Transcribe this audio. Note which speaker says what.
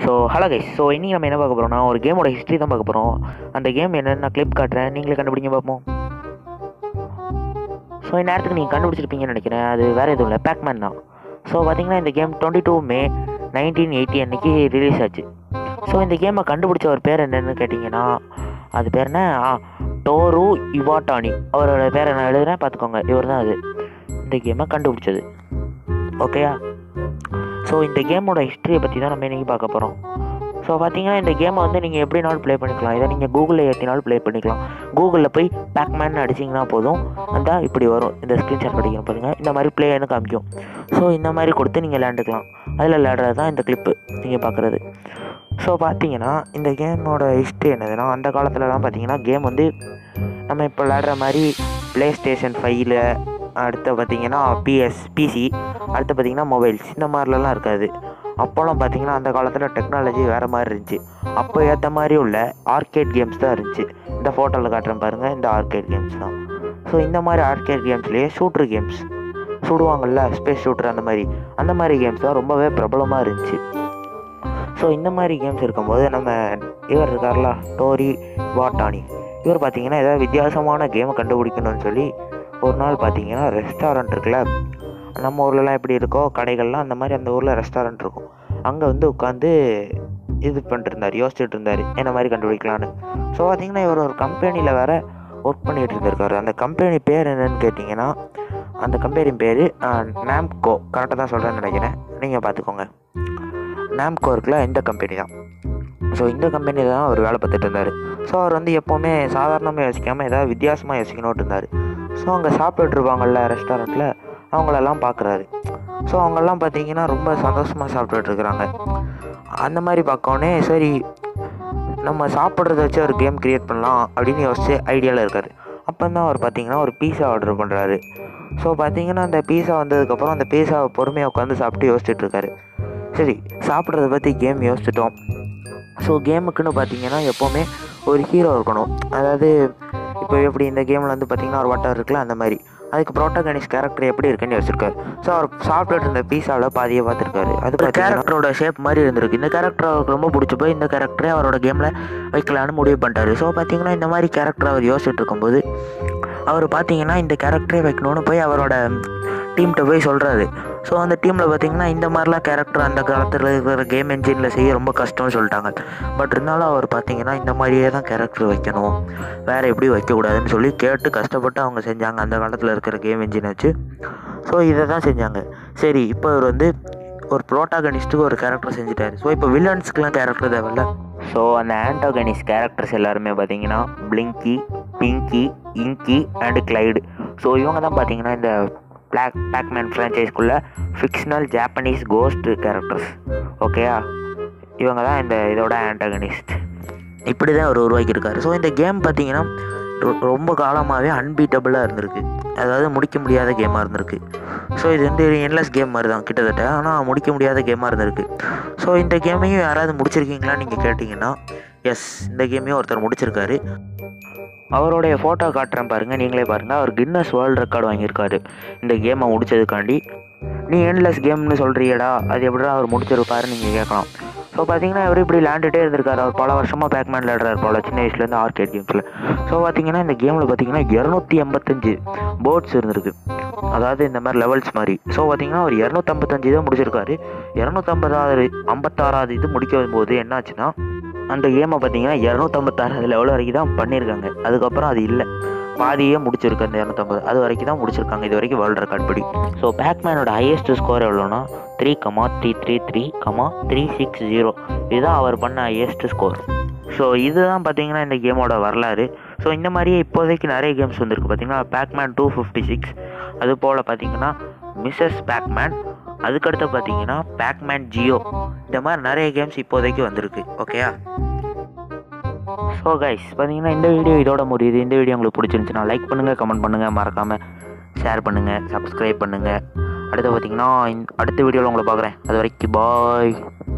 Speaker 1: so hello guys so இன்றைக்கி நம்ம என்ன பார்க்க போகிறோம்னா ஒரு கேமோட ஹிஸ்ட்ரி தான் பார்க்க போகிறோம் அந்த கேம் என்னன்னு நான் கிளிப் காட்டுறேன் நீங்களே கண்டுபிடிங்க பார்ப்போம் ஸோ இந்த நேரத்துக்கு நீங்கள் கண்டுபிடிச்சிருப்பீங்கன்னு நினைக்கிறேன் அது வேறு எதுவும் இல்லை பேக்மேன் தான் ஸோ பார்த்தீங்கன்னா இந்த game twenty two May nineteen eighty அன்னைக்கு ரிலீஸ் ஆச்சு ஸோ இந்த கேமை கண்டுபிடிச்ச ஒரு பேர் என்னன்னு கேட்டிங்கன்னா அது பேர் என்ன ஆ டோரு இவாட்டானி அவரோட பேரை நான் எழுதுறேன் பார்த்துக்கோங்க இவர் தான் அது இந்த கேமை கண்டுபிடிச்சது ஓகேயா ஸோ இந்த கேமோட ஹிஸ்ட்ரியை பற்றி தான் நம்ம இன்றைக்கி பார்க்க போகிறோம் ஸோ பார்த்தீங்கன்னா இந்த கேமை வந்து நீங்கள் எப்படினாலும் ப்ளே பண்ணிக்கலாம் இதை நீங்கள் கூகுளில் ஏற்றினாலும் ப்ளே பண்ணிக்கலாம் கூகுளில் போய் பேக்மேன் அடிச்சிங்கன்னா போதும் அந்த இப்படி வரும் இந்த ஸ்க்ரீன்ஷாட் படிக்கணும் பாருங்கள் இந்த மாதிரி ப்ளேன்னு காமிக்கும் ஸோ இந்த மாதிரி கொடுத்து நீங்கள் விளையாண்டுக்கலாம் அதில் விளையாடுறது தான் இந்த கிளிப்பு நீங்கள் பார்க்குறது ஸோ பார்த்தீங்கன்னா இந்த கேமோட ஹிஸ்ட்ரி என்னதுன்னா அந்த காலத்துலலாம் பார்த்தீங்கன்னா கேம் வந்து நம்ம இப்போ விளையாடுற மாதிரி ப்ளே ஸ்டேஷன் ஃபைவ்ல அடுத்து பார்த்தீங்கன்னா பிஎஸ் பிசி அடுத்து பார்த்தீங்கன்னா மொபைல்ஸ் இந்த மாதிரிலலாம் இருக்காது அப்போலாம் பார்த்தீங்கன்னா அந்த காலத்தில் டெக்னாலஜி வேறு மாதிரி இருந்துச்சு அப்போ ஏற்ற மாதிரி உள்ள ஆர்கேட் கேம்ஸ் தான் இருந்துச்சு இந்த ஃபோட்டோவில் காட்டுறேன் பாருங்கள் இந்த ஆர்கேட் கேம்ஸ் தான் ஸோ இந்த மாதிரி ஆர்கேட் கேம்ஸ்லேயே ஷூட்ரு கேம்ஸ் சுடுவாங்கள்ல ஸ்பேஸ் ஷூட்ரு அந்த மாதிரி அந்த மாதிரி கேம்ஸ் தான் ரொம்பவே பிரபலமாக இருந்துச்சு ஸோ இந்த மாதிரி கேம்ஸ் இருக்கும்போது நம்ம இவர் இருக்கார்ல டோரி வாட்டானி இவர் பார்த்தீங்கன்னா ஏதாவது வித்தியாசமான கேமை கண்டுபிடிக்கணும்னு சொல்லி ஒரு நாள் பார்த்தீங்கன்னா ரெஸ்டாரண்ட் இருக்குல்ல நம்ம ஊர்லலாம் எப்படி இருக்கோ கடைகள்லாம் அந்த மாதிரி அந்த ஊரில் ரெஸ்டாரண்ட் இருக்கும் அங்கே வந்து உட்காந்து இது பண்ணிட்டு இருந்தார் யோசிச்சுட்டு இருந்தார் என்ன மாதிரி கண்டுபிடிக்கலான்னு ஸோ பார்த்தீங்கன்னா இவர் ஒரு கம்பெனியில் வேற ஒர்க் பண்ணிகிட்டு இருந்திருக்காரு அந்த கம்பெனி பேர் என்னன்னு கேட்டிங்கன்னா அந்த கம்பெனி பேர் நாம்கோ கரெக்டாக தான் சொல்கிறேன்னு நினைக்கிறேன் நீங்கள் பார்த்துக்கோங்க நாம்கோ இருக்குல்ல இந்த கம்பெனி தான் ஸோ இந்த கம்பெனியில் தான் அவர் வேலை பார்த்துட்டு இருந்தார் ஸோ அவர் வந்து எப்போவுமே சாதாரணமாக யோசிக்காமல் ஏதாவது வித்தியாசமாக யோசிக்கணும்னு இருந்தார் ஸோ அங்கே சாப்பிட்டுட்டு இருப்பாங்கள்ல ரெஸ்டாரண்ட்டில் அவங்களெல்லாம் பார்க்குறாரு ஸோ அவங்கெல்லாம் பார்த்தீங்கன்னா ரொம்ப சந்தோஷமாக சாப்பிட்டுட்டு இருக்கிறாங்க அந்த மாதிரி பார்க்கோன்னே சரி நம்ம சாப்பிட்றத வச்சு ஒரு கேம் க்ரியேட் பண்ணலாம் அப்படின்னு யோசிச்சு ஐடியாவில் இருக்கார் அப்போ தான் அவர் பார்த்தீங்கன்னா ஒரு பீஸா ஆர்டர் பண்ணுறாரு ஸோ பார்த்தீங்கன்னா அந்த பீஸா வந்ததுக்கப்புறம் அந்த பீஸாவை பொறுமையாக உட்காந்து சாப்பிட்டு யோசிச்சுட்டு இருக்காரு சரி சாப்பிட்றத பற்றி கேம் யோசிச்சிட்டோம் ஸோ கேமுக்குன்னு பார்த்தீங்கன்னா எப்போவுமே ஒரு ஹீரோ இருக்கணும் அதாவது இப்போ எப்படி இந்த கேமில் வந்து பார்த்தீங்கன்னா ஒரு வட்டம் இருக்குல்ல அந்த மாதிரி அதுக்கு ப்ரோட்டகனிஸ் கேரக்டர் எப்படி இருக்குன்னு யோசிச்சிருக்காரு ஸோ அவர் சாப்பிட்டுட்டு இருந்த பீஸாவில் பாதியை பார்த்துருக்காரு அது கேரக்டரோட ஷேப் மாதிரி இருந்திருக்கு இந்த கேரக்டர் அவருக்கு ரொம்ப பிடிச்சி போய் இந்த கேரக்டரே அவரோட கேமில் வைக்கலான்னு முடிவு பண்ணிட்டாரு ஸோ பார்த்தீங்கன்னா இந்த மாதிரி கேரக்டர் அவர் யோசிச்சுட்டு இருக்கும்போது அவர் பார்த்தீங்கன்னா இந்த கேரக்டரே வைக்கணும்னு போய் அவரோட டீம்கிட்ட போய் சொல்கிறாரு ஸோ அந்த டீமில் பார்த்தீங்கன்னா இந்த மாதிரிலாம் கேரக்டர் அந்த காலத்தில் இருக்கிற கேம் என்ஜினில் செய்ய ரொம்ப கஷ்டம்னு சொல்லிட்டாங்க பட் இருந்தாலும் அவர் பார்த்தீங்கன்னா இந்த மாதிரியே தான் கேரக்டர் வைக்கணும் வேறு எப்படி வைக்கக்கூடாதுன்னு சொல்லி கேட்டு கஷ்டப்பட்டு அவங்க செஞ்சாங்க அந்த காலத்தில் இருக்கிற கேம் என்ஜினை வச்சு ஸோ இதை தான் செஞ்சாங்க சரி இப்போ அவர் வந்து ஒரு ப்ரோட்டாகனிஸ்ட்டுக்கு ஒரு கேரக்டர் செஞ்சுட்டாரு ஸோ இப்போ வில்லன்ஸ்க்குலாம் கேரக்டர் தேவையில்ல ஸோ அந்த ஆன்டாகனிஸ்ட் கேரக்டர்ஸ் எல்லாருமே பார்த்தீங்கன்னா பிளிங்கி பிங்கி இங்கி அண்டு கிளைடு ஸோ இவங்க தான் பார்த்தீங்கன்னா இந்த பிளாக் பேக்மேன் ஃப்ரான்ச்சைஸ்க்குள்ளே ஃபிக்ஷனல் ஜாப்பனீஸ் கோஸ்ட் கேரக்டர்ஸ் ஓகேயா இவங்க தான் இந்த இதோட ஆன்டகனிஸ்ட் இப்படி தான் அவர் உருவாக்கியிருக்காரு ஸோ இந்த கேம் பார்த்தீங்கன்னா ரொ- ரொம்ப காலமாகவே அன்பீட்டபுளாக இருந்திருக்கு அதாவது முடிக்க முடியாத கேமாக இருந்திருக்கு ஸோ இது வந்து என்லெஸ் கேம் மாதிரி தான் கிட்டத்தட்ட ஆனால் முடிக்க முடியாத கேமாக இருந்திருக்கு ஸோ இந்த கேமையும் யாராவது முடிச்சிருக்கீங்களான்னு நீங்கள் கேட்டிங்கன்னா எஸ் இந்த கேமையும் ஒருத்தர் முடிச்சிருக்காரு அவருடைய ஃபோட்டோ காட்டுறேன் பாருங்கள் நீங்களே பாருங்கள் அவர் கின்னஸ் வேர்ல்டு ரெக்கார்டு வாங்கியிருக்காரு இந்த கேமை முடிச்சதுக்காண்டி நீ என்லெஸ் கேம்னு சொல்கிறியடா அது எப்படிடா அவர் முடிச்சிருப்பாருன்னு நீங்கள் கேட்கலாம் ஸோ பார்த்தீங்கன்னா இவர் இப்படி விளாண்டுட்டே இருந்திருக்காரு அவர் பல வருஷமாக பேக்மேன் விளையாடுறாரு போல சின்ன வயசுலேருந்து ஆர்கேட் கேம்ஸில் ஸோ பார்த்தீங்கன்னா இந்த கேமில் பார்த்தீங்கன்னா இரநூத்தி எண்பத்தஞ்சு போர்ட்ஸ் இருந்திருக்கு அதாவது இந்த மாதிரி லெவல்ஸ் மாதிரி ஸோ பார்த்தீங்கன்னா அவர் இரநூத்தம்பத்தஞ்சு தான் முடிச்சிருக்காரு இரநூத்தம்பதாவது ஐம்பத்தாறாவது இது முடிக்க போது என்னாச்சுன்னா அந்த கேமை பார்த்தீங்கன்னா இரநூத்தம்பத்தாறாவது லெவல் வரைக்கும் தான் பண்ணியிருக்காங்க அதுக்கப்புறம் அது இல்லை பாதியே முடிச்சிருக்கு அந்த இரநூத்தம்பது அது வரைக்கும் தான் முடிச்சிருக்காங்க இது வரைக்கும் வேர்ல்டு ரெக்கார்ட் படி ஸோ பேக்மேனோட ஹையஸ்ட் ஸ்கோர் எவ்வளோனா three comma three three three comma three six zero இதுதான் அவர் பண்ண ஹையஸ்ட் ஸ்கோர் ஸோ இதுதான் பார்த்தீங்கன்னா இந்த கேமோட வரலாறு ஸோ இந்த மாதிரியே இப்போதைக்கு நிறைய கேம்ஸ் வந்திருக்கு பார்த்தீங்கன்னா பேக்மேன் டூ ஃபிஃப்டி சிக்ஸ் அது போல் பார்த்தீங்கன்னா மிஸ்ஸஸ் பேக்மேன் அதுக்கடுத்து பார்த்தீங்கன்னா பேக்மேன் ஜியோ இந்த மாதிரி நிறைய கேம்ஸ் இப்போதைக்கு வந்திருக்கு ஓகேயா ஸோ கைஸ் பார்த்தீங்கன்னா இந்த வீடியோ இதோட முடியுது இந்த வீடியோ உங்களுக்கு பிடிச்சிருந்துச்சுன்னா லைக் பண்ணுங்கள் கமெண்ட் பண்ணுங்கள் மறக்காமல் ஷேர் பண்ணுங்கள் சப்ஸ்கிரைப் பண்ணுங்கள் அடுத்து பார்த்தீங்கன்னா இந்த- அடுத்த வீடியோவில் உங்களை பார்க்குறேன் அது வரைக்கும் பாய்